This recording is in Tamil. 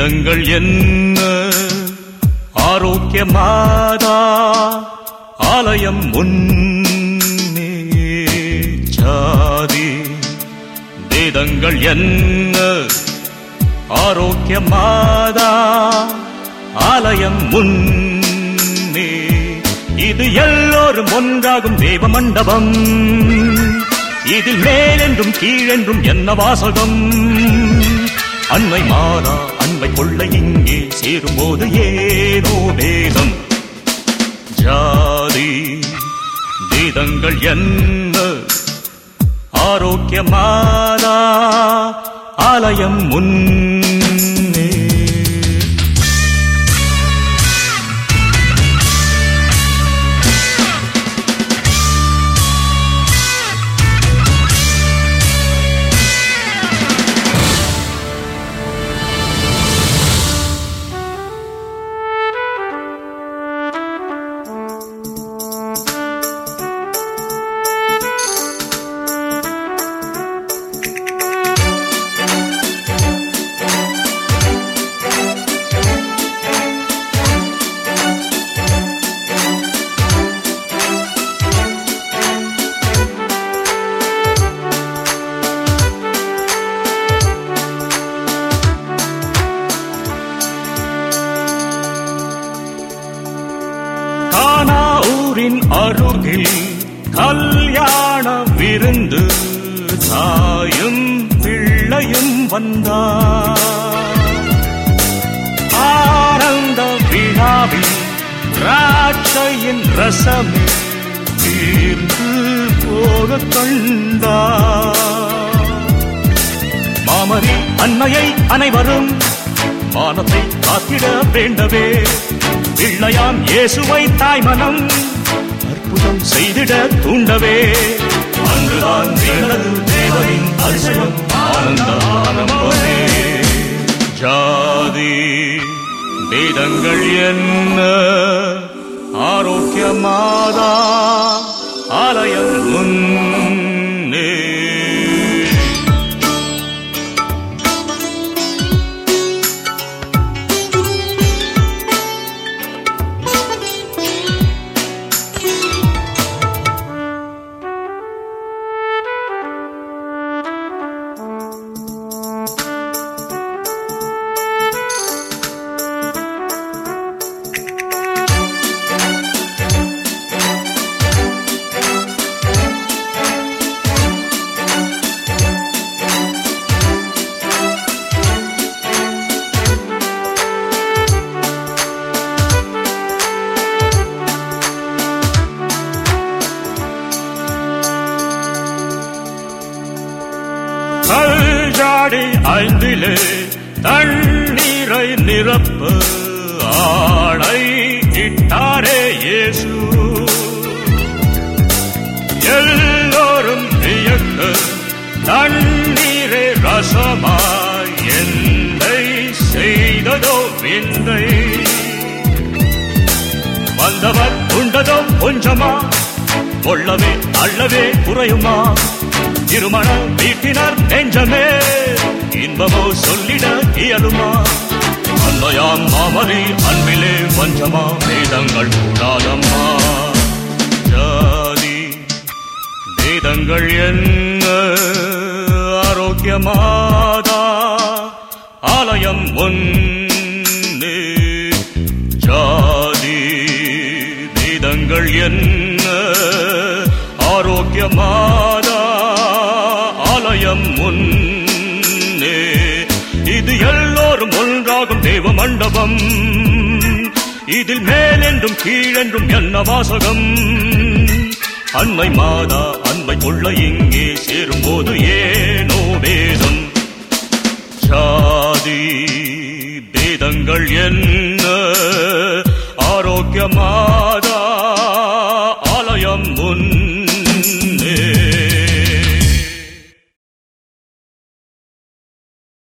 வேதங்கள் என்ன ஆரோக்கிய மாதா ஆலயம் முன்னே சாதி வேதங்கள் என்ன ஆரோக்கிய மாதா ஆலயம் முன்னே இது எல்லோரும் ஒன்றாகும் தேவ மண்டபம் இதில் மேலென்றும் கீழென்றும் என்ன வாசகம் அன்னை மாதா அன்பை கொள்ள இங்கே சேரும்போது ஏனோ வேதம் ஜாதி வேதங்கள் என்ன ஆரோக்கிய மாதா ஆலயம் முன்னே கானா ஊரின் அருகில் கல்யாண விருந்து தாயும் பிள்ளையும் வந்தார் ஆனந்த விழாவில் திராட்சையின் ரசமே தீர்ந்து போக கண்டார் மாமரி அன்னையை அனைவரும் மானத்தை காத்திட வேண்டவே பிள்ளையாம் இயேசுவை தாய்மனம் அற்புதம் செய்திட தூண்டவே அங்குதான் நிகழ்ந்தது தேவனின் அதிசயம் ஆனந்த ஆனந்தமே ஜாதி வேதங்கள் என்ன ஆரோக்கிய மாதா ஆலயம் முன்னே கல்ஜாடி ஐந்திலே தண்ணீரை நிரப்ப ஆளை இட்டாரே இயேசு எல்லோரும் வியக்க தண்ணீரை ரசமாய் எந்தை செய்ததோ விந்தை வந்தவர் உண்டதோ கொஞ்சமா கொள்ளவே அள்ளவே குறையுமா திருமண வீட்டினர் நெஞ்சமே இன்பமோ சொல்லிட இயலுமா அல்லையாம் மாமதி அன்பிலே வஞ்சமா வேதங்கள் கூடாதம்மா ஜாதி வேதங்கள் என்ன ஆரோக்கியமாதா ஆலயம் ஒன்று ஜாதி வேதங்கள் என்ன ஆரோக்கியமாதா ஆலயம் முன்னே இது எல்லோரும் ஒன்றாகும் தேவ மண்டபம் இதில் மேலென்றும் கீழென்றும் என்ன வாசகம் அன்னை மாதா அன்பை கொள்ள இங்கே சேரும்போது ஏனோ வேதம் சாதி வேதங்கள் என்ன ஆரோக்கியமாதா ஆலயம் முன்னே